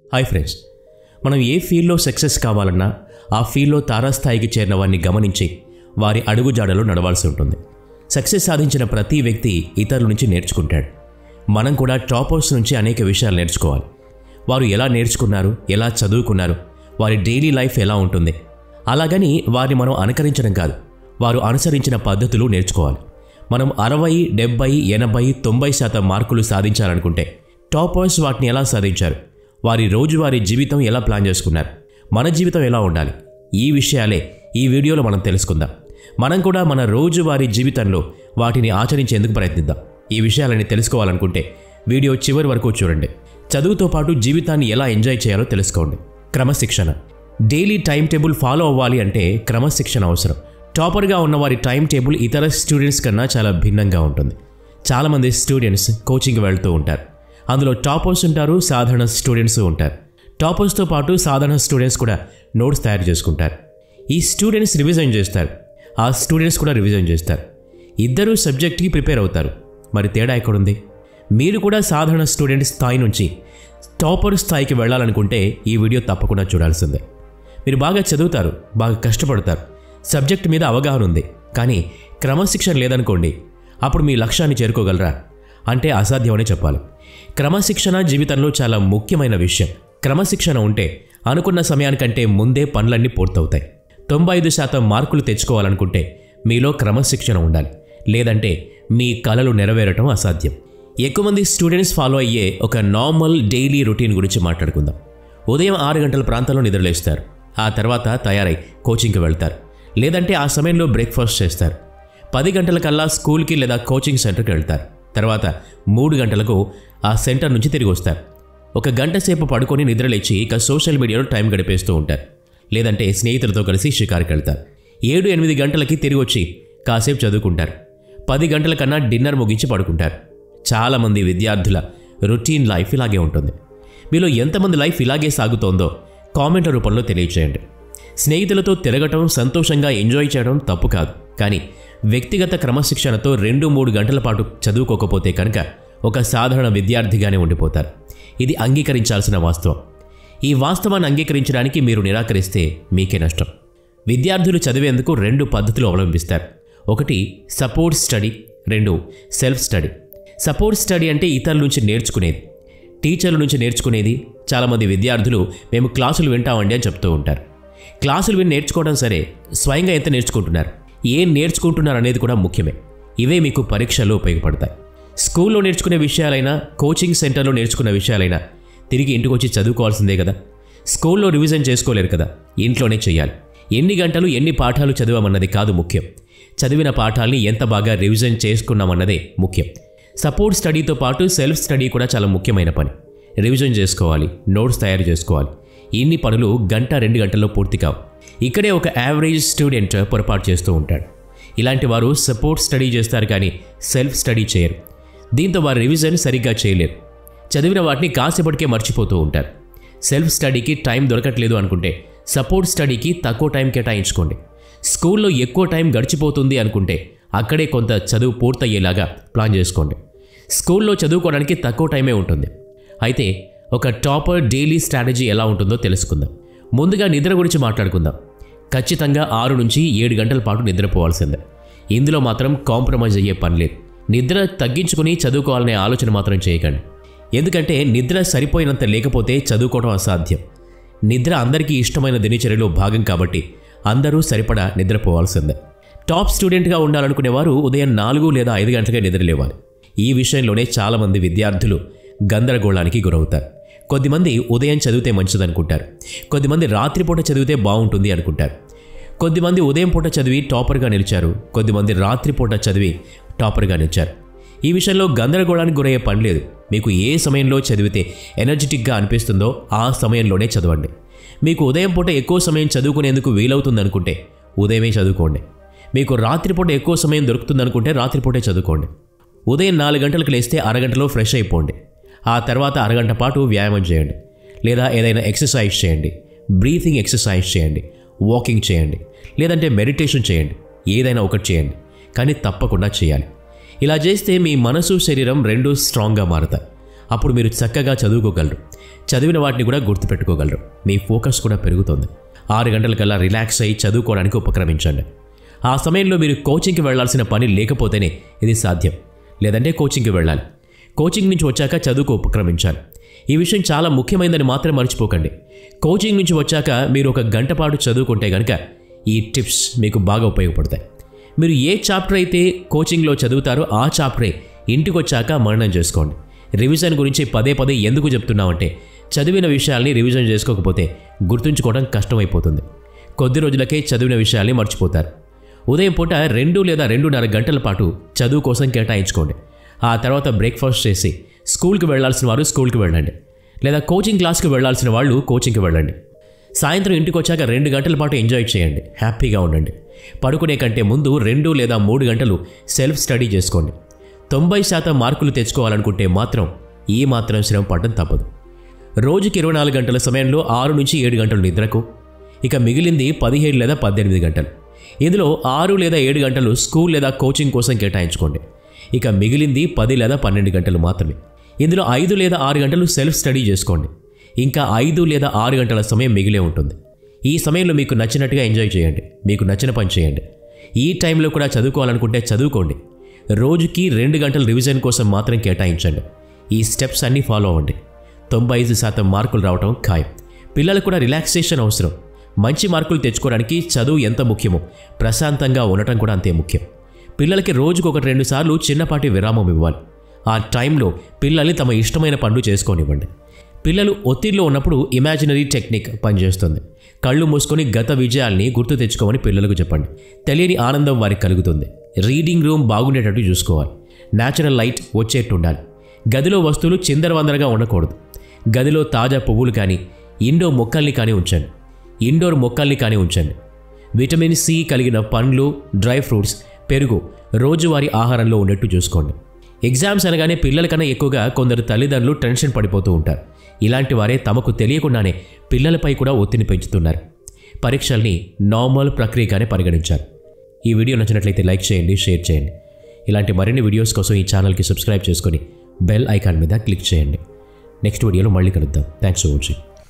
hi friends మనం ఏ ఫీల్డ్లో success కావాలన్నా ఆ ఫీల్డ్లో తారాస్థాయికి చేరిన వారిని గమనించి వారి అడుగుజాడలో నడవాల్సి ఉంటుంది సక్సెస్ సాధించిన ప్రతి వ్యక్తి ఇతరుల నుంచి నేర్చుకుంటాడు మనం కూడా టాపర్స్ నుంచి అనేక విషయాలు నేర్చుకోవాలి వారు ఎలా నేర్చుకున్నారు ఎలా చదువుకున్నారు వారి డైలీ లైఫ్ ఎలా ఉంటుంది అలాగని వారిని మనం అనుకరించడం కాదు వారు అనుసరించిన పద్ధతులు నేర్చుకోవాలి మనం అరవై డెబ్బై ఎనభై తొంభై శాతం మార్కులు సాధించాలనుకుంటే టాపర్స్ వాటిని ఎలా సాధించారు వారి రోజువారీ జీవితం ఎలా ప్లాన్ చేసుకున్నారు మన జీవితం ఎలా ఉండాలి ఈ విషయాలే ఈ వీడియోలో మనం తెలుసుకుందాం మనం కూడా మన రోజువారీ జీవితంలో వాటిని ఆచరించేందుకు ప్రయత్నిద్దాం ఈ విషయాలని తెలుసుకోవాలనుకుంటే వీడియో చివరి వరకు చూడండి చదువుతో పాటు జీవితాన్ని ఎలా ఎంజాయ్ చేయాలో తెలుసుకోండి క్రమశిక్షణ డైలీ టైం టేబుల్ ఫాలో అవ్వాలి అంటే క్రమశిక్షణ అవసరం టాపర్గా ఉన్న వారి టైం టేబుల్ ఇతర స్టూడెంట్స్ కన్నా చాలా భిన్నంగా ఉంటుంది చాలామంది స్టూడెంట్స్ కోచింగ్ వెళ్తూ ఉంటారు అందులో టాపర్స్ ఉంటారు సాధారణ స్టూడెంట్స్ ఉంటారు టాపర్స్తో పాటు సాధారణ స్టూడెంట్స్ కూడా నోట్స్ తయారు చేసుకుంటారు ఈ స్టూడెంట్స్ రివిజన్ చేస్తారు ఆ స్టూడెంట్స్ కూడా రివిజన్ చేస్తారు ఇద్దరూ సబ్జెక్ట్కి ప్రిపేర్ అవుతారు మరి తేడా ఎక్కడుంది మీరు కూడా సాధారణ స్టూడెంట్ స్థాయి నుంచి టాపర్ స్థాయికి వెళ్ళాలనుకుంటే ఈ వీడియో తప్పకుండా చూడాల్సిందే మీరు బాగా చదువుతారు బాగా కష్టపడతారు సబ్జెక్ట్ మీద అవగాహన ఉంది కానీ క్రమశిక్షణ లేదనుకోండి అప్పుడు మీ లక్ష్యాన్ని చేరుకోగలరా అంటే అసాధ్యమనే చెప్పాలి క్రమశిక్షణ జీవితంలో చాలా ముఖ్యమైన విషయం క్రమశిక్షణ ఉంటే అనుకున్న సమయానికంటే ముందే పనులన్నీ పూర్తవుతాయి తొంభై ఐదు శాతం మార్కులు తెచ్చుకోవాలనుకుంటే మీలో క్రమశిక్షణ ఉండాలి లేదంటే మీ కలలు నెరవేరటం అసాధ్యం ఎక్కువ మంది స్టూడెంట్స్ ఫాలో అయ్యే ఒక నార్మల్ డైలీ రొటీన్ గురించి మాట్లాడుకుందాం ఉదయం ఆరు గంటల ప్రాంతంలో నిద్రలేస్తారు ఆ తర్వాత తయారై కోచింగ్కి వెళ్తారు లేదంటే ఆ సమయంలో బ్రేక్ఫాస్ట్ చేస్తారు పది గంటలకల్లా స్కూల్కి లేదా కోచింగ్ సెంటర్కి వెళ్తారు తర్వాత మూడు గంటలకు ఆ సెంటర్ నుంచి తిరిగి వస్తారు ఒక గంట సేపు పడుకొని నిద్రలేచి ఇక సోషల్ మీడియాలో టైం గడిపేస్తూ ఉంటారు లేదంటే స్నేహితులతో కలిసి షికారుకి వెళ్తారు ఏడు ఎనిమిది గంటలకి తిరిగి వచ్చి కాసేపు చదువుకుంటారు పది గంటల కన్నా డిన్నర్ ముగించి పడుకుంటారు చాలామంది విద్యార్థుల రొటీన్ లైఫ్ ఇలాగే ఉంటుంది మీలో ఎంతమంది లైఫ్ ఇలాగే సాగుతోందో కామెంట్ల రూపంలో తెలియచేయండి స్నేహితులతో తిరగటం సంతోషంగా ఎంజాయ్ చేయడం తప్పు కాదు కానీ వ్యక్తిగత క్రమశిక్షణతో రెండు మూడు గంటల పాటు చదువుకోకపోతే కనుక ఒక సాధారణ విద్యార్థిగానే ఉండిపోతారు ఇది అంగీకరించాల్సిన వాస్తవం ఈ వాస్తవాన్ని అంగీకరించడానికి మీరు నిరాకరిస్తే మీకే నష్టం విద్యార్థులు చదివేందుకు రెండు పద్ధతులు అవలంబిస్తారు ఒకటి సపోర్ట్ స్టడీ రెండు సెల్ఫ్ స్టడీ సపోర్ట్ స్టడీ అంటే ఇతరుల నుంచి నేర్చుకునేది టీచర్ల నుంచి నేర్చుకునేది చాలామంది విద్యార్థులు మేము క్లాసులు వింటామండి అని చెప్తూ ఉంటారు క్లాసులు విని నేర్చుకోవడం సరే స్వయంగా ఎంత నేర్చుకుంటున్నారు ఏం నేర్చుకుంటున్నారు అనేది కూడా ముఖ్యమే ఇవే మీకు పరీక్షల్లో ఉపయోగపడతాయి స్కూల్లో నేర్చుకునే విషయాలైనా కోచింగ్ సెంటర్లో నేర్చుకున్న విషయాలైనా తిరిగి ఇంటికి వచ్చి చదువుకోవాల్సిందే కదా స్కూల్లో రివిజన్ చేసుకోలేరు కదా ఇంట్లోనే చేయాలి ఎన్ని గంటలు ఎన్ని పాఠాలు చదివామన్నది కాదు ముఖ్యం చదివిన పాఠాల్ని ఎంత బాగా రివిజన్ చేసుకున్నామన్నదే ముఖ్యం సపోర్ట్ స్టడీతో పాటు సెల్ఫ్ స్టడీ కూడా చాలా ముఖ్యమైన పని రివిజన్ చేసుకోవాలి నోట్స్ తయారు చేసుకోవాలి ఇన్ని పనులు గంట రెండు గంటల్లో పూర్తి కావు ఇక్కడే ఒక యావరేజ్ స్టూడెంట్ పొరపాటు చేస్తూ ఉంటాడు ఇలాంటి వారు సపోర్ట్ స్టడీ చేస్తారు కానీ సెల్ఫ్ స్టడీ చేయరు దీంతో వారు రివిజన్ సరిగ్గా చేయలేరు చదివిన వాటిని కాసేపటికే మర్చిపోతూ ఉంటారు సెల్ఫ్ స్టడీకి టైం దొరకట్లేదు అనుకుంటే సపోర్ట్ స్టడీకి తక్కువ టైం కేటాయించుకోండి స్కూల్లో ఎక్కువ టైం గడిచిపోతుంది అనుకుంటే అక్కడే కొంత చదువు పూర్తయ్యేలాగా ప్లాన్ చేసుకోండి స్కూల్లో చదువుకోవడానికి తక్కువ టైమే ఉంటుంది అయితే ఒక టాపర్ డైలీ స్ట్రాటజీ ఎలా ఉంటుందో తెలుసుకుందాం ముందుగా నిద్ర గురించి మాట్లాడుకుందాం ఖచ్చితంగా ఆరు నుంచి ఏడు గంటల పాటు నిద్రపోవాల్సిందే ఇందులో మాత్రం కాంప్రమైజ్ అయ్యే పని లేదు నిద్ర తగ్గించుకుని చదువుకోవాలనే ఆలోచన మాత్రం చేయకండి ఎందుకంటే నిద్ర సరిపోయినంత లేకపోతే చదువుకోవడం అసాధ్యం నిద్ర అందరికీ ఇష్టమైన దినచర్యలో భాగం కాబట్టి అందరూ సరిపడా నిద్రపోవాల్సిందే టాప్ స్టూడెంట్గా ఉండాలనుకునేవారు ఉదయం నాలుగు లేదా ఐదు గంటలకే నిద్రలేవాలి ఈ విషయంలోనే చాలామంది విద్యార్థులు గందరగోళానికి గురవుతారు కొద్దిమంది ఉదయం చదివితే మంచిదనుకుంటారు కొద్దిమంది రాత్రిపూట చదివితే బాగుంటుంది అనుకుంటారు కొద్దిమంది ఉదయం పూట చదివి టాపర్గా నిలిచారు కొద్దిమంది రాత్రిపూట చదివి టాపర్గా నిలిచారు ఈ విషయంలో గందరగోళానికి గురయ్యే పని లేదు మీకు ఏ సమయంలో చదివితే ఎనర్జెటిక్గా అనిపిస్తుందో ఆ సమయంలోనే చదవండి మీకు ఉదయం పూట ఎక్కువ సమయం చదువుకునేందుకు వీలవుతుందనుకుంటే ఉదయమే చదువుకోండి మీకు రాత్రిపూట ఎక్కువ సమయం దొరుకుతుందనుకుంటే రాత్రిపూటే చదువుకోండి ఉదయం నాలుగు గంటలకు లేస్తే అరగంటలో ఫ్రెష్ అయిపోండి ఆ తర్వాత అరగంట పాటు వ్యాయామం చేయండి లేదా ఏదైనా ఎక్సర్సైజ్ చేయండి బ్రీతింగ్ ఎక్సర్సైజ్ చేయండి వాకింగ్ చేయండి లేదంటే మెడిటేషన్ చేయండి ఏదైనా ఒకటి చేయండి కానీ తప్పకుండా చేయాలి ఇలా చేస్తే మీ మనసు శరీరం రెండూ స్ట్రాంగ్గా మారుతాయి అప్పుడు మీరు చక్కగా చదువుకోగలరు చదివిన వాటిని కూడా గుర్తుపెట్టుకోగలరు మీ ఫోకస్ కూడా పెరుగుతుంది ఆరు గంటలకల్లా రిలాక్స్ అయ్యి చదువుకోవడానికి ఉపక్రమించండి ఆ సమయంలో మీరు కోచింగ్కి వెళ్లాల్సిన పని లేకపోతేనే ఇది సాధ్యం లేదంటే కోచింగ్కి వెళ్ళాలి కోచింగ్ నుంచి వచ్చాక చదువుకు ఉపక్రమించాలి ఈ విషయం చాలా ముఖ్యమైనదని మాత్రం మర్చిపోకండి కోచింగ్ నుంచి వచ్చాక మీరు ఒక గంట పాటు చదువుకుంటే కనుక ఈ టిప్స్ మీకు బాగా ఉపయోగపడతాయి మీరు ఏ చాప్టర్ అయితే కోచింగ్లో చదువుతారో ఆ చాప్టరే ఇంటికి వచ్చాక మననం చేసుకోండి రివిజన్ గురించి పదే పదే ఎందుకు చెప్తున్నామంటే చదివిన విషయాల్ని రివిజన్ చేసుకోకపోతే గుర్తుంచుకోవడం కష్టమైపోతుంది కొద్ది రోజులకే చదివిన విషయాల్ని మర్చిపోతారు ఉదయం పూట రెండు లేదా రెండున్నర గంటల పాటు చదువు కోసం కేటాయించుకోండి ఆ తర్వాత బ్రేక్ఫాస్ట్ చేసి స్కూల్కి వెళ్ళాల్సిన వారు స్కూల్కి వెళ్ళండి లేదా కోచింగ్ క్లాస్కి వెళ్ళాల్సిన వాళ్ళు కోచింగ్కి వెళ్ళండి సాయంత్రం ఇంటికి వచ్చాక రెండు గంటల పాటు ఎంజాయ్ చేయండి హ్యాపీగా ఉండండి పడుకునే కంటే ముందు రెండు లేదా మూడు గంటలు సెల్ఫ్ స్టడీ చేసుకోండి తొంభై శాతం మార్కులు తెచ్చుకోవాలనుకుంటే మాత్రం ఈ మాత్రం శ్రమ పడడం తప్పదు రోజుకి ఇరవై నాలుగు గంటల సమయంలో ఆరు నుంచి ఏడు గంటలు నిద్రకు ఇక మిగిలింది పదిహేడు లేదా పద్దెనిమిది గంటలు ఇందులో ఆరు లేదా ఏడు గంటలు స్కూల్ లేదా కోచింగ్ కోసం కేటాయించుకోండి ఇక మిగిలింది పది లేదా పన్నెండు గంటలు మాత్రమే ఇందులో ఐదు లేదా ఆరు గంటలు సెల్ఫ్ స్టడీ చేసుకోండి ఇంకా ఐదు లేదా ఆరు గంటల సమయం మిగిలే ఉంటుంది ఈ సమయంలో మీకు నచ్చినట్టుగా ఎంజాయ్ చేయండి మీకు నచ్చిన పని చేయండి ఈ టైంలో కూడా చదువుకోవాలనుకుంటే చదువుకోండి రోజుకి రెండు గంటల రివిజన్ కోసం మాత్రం కేటాయించండి ఈ స్టెప్స్ అన్నీ ఫాలో అవ్వండి తొంభై ఐదు శాతం మార్కులు రావడం ఖాయం పిల్లలకు కూడా రిలాక్సేషన్ అవసరం మంచి మార్కులు తెచ్చుకోవడానికి చదువు ఎంత ముఖ్యమో ప్రశాంతంగా ఉండటం కూడా అంతే ముఖ్యం పిల్లలకి రోజుకు ఒకటి రెండు సార్లు చిన్నపాటి విరామం ఇవ్వాలి ఆ టైంలో పిల్లల్ని తమ ఇష్టమైన పనులు చేసుకోనివ్వండి పిల్లలు ఒత్తిడిలో ఉన్నప్పుడు ఇమాజినరీ టెక్నిక్ పనిచేస్తుంది కళ్ళు మూసుకొని గత విజయాల్ని గుర్తు తెచ్చుకోమని పిల్లలకు చెప్పండి తెలియని ఆనందం వారికి కలుగుతుంది రీడింగ్ రూమ్ బాగుండేటట్టు చూసుకోవాలి న్యాచురల్ లైట్ వచ్చేట్టు ఉండాలి గదిలో వస్తువులు చిందరవందరగా ఉండకూడదు గదిలో తాజా పువ్వులు కానీ ఇండోర్ మొక్కల్ని కానీ ఉంచండి ఇండోర్ మొక్కల్ని కానీ ఉంచండి విటమిన్ సి కలిగిన పండ్లు డ్రై ఫ్రూట్స్ పెరుగు రోజువారీ ఆహారంలో ఉన్నట్టు చూసుకోండి ఎగ్జామ్స్ అనగానే పిల్లల కన్నా ఎక్కువగా కొందరు తల్లిదండ్రులు టెన్షన్ పడిపోతూ ఉంటారు ఇలాంటి వారే తమకు తెలియకుండానే పిల్లలపై కూడా ఒత్తిడి పెంచుతున్నారు పరీక్షల్ని నార్మల్ ప్రక్రియగానే పరిగణించాలి ఈ వీడియో నచ్చినట్లయితే లైక్ చేయండి షేర్ చేయండి ఇలాంటి మరిన్ని వీడియోస్ కోసం ఈ ఛానల్కి సబ్స్క్రైబ్ చేసుకొని బెల్ ఐకాన్ మీద క్లిక్ చేయండి నెక్స్ట్ వీడియోలో మళ్ళీ కలుద్దాం థ్యాంక్స్ ఫర్ వాచింగ్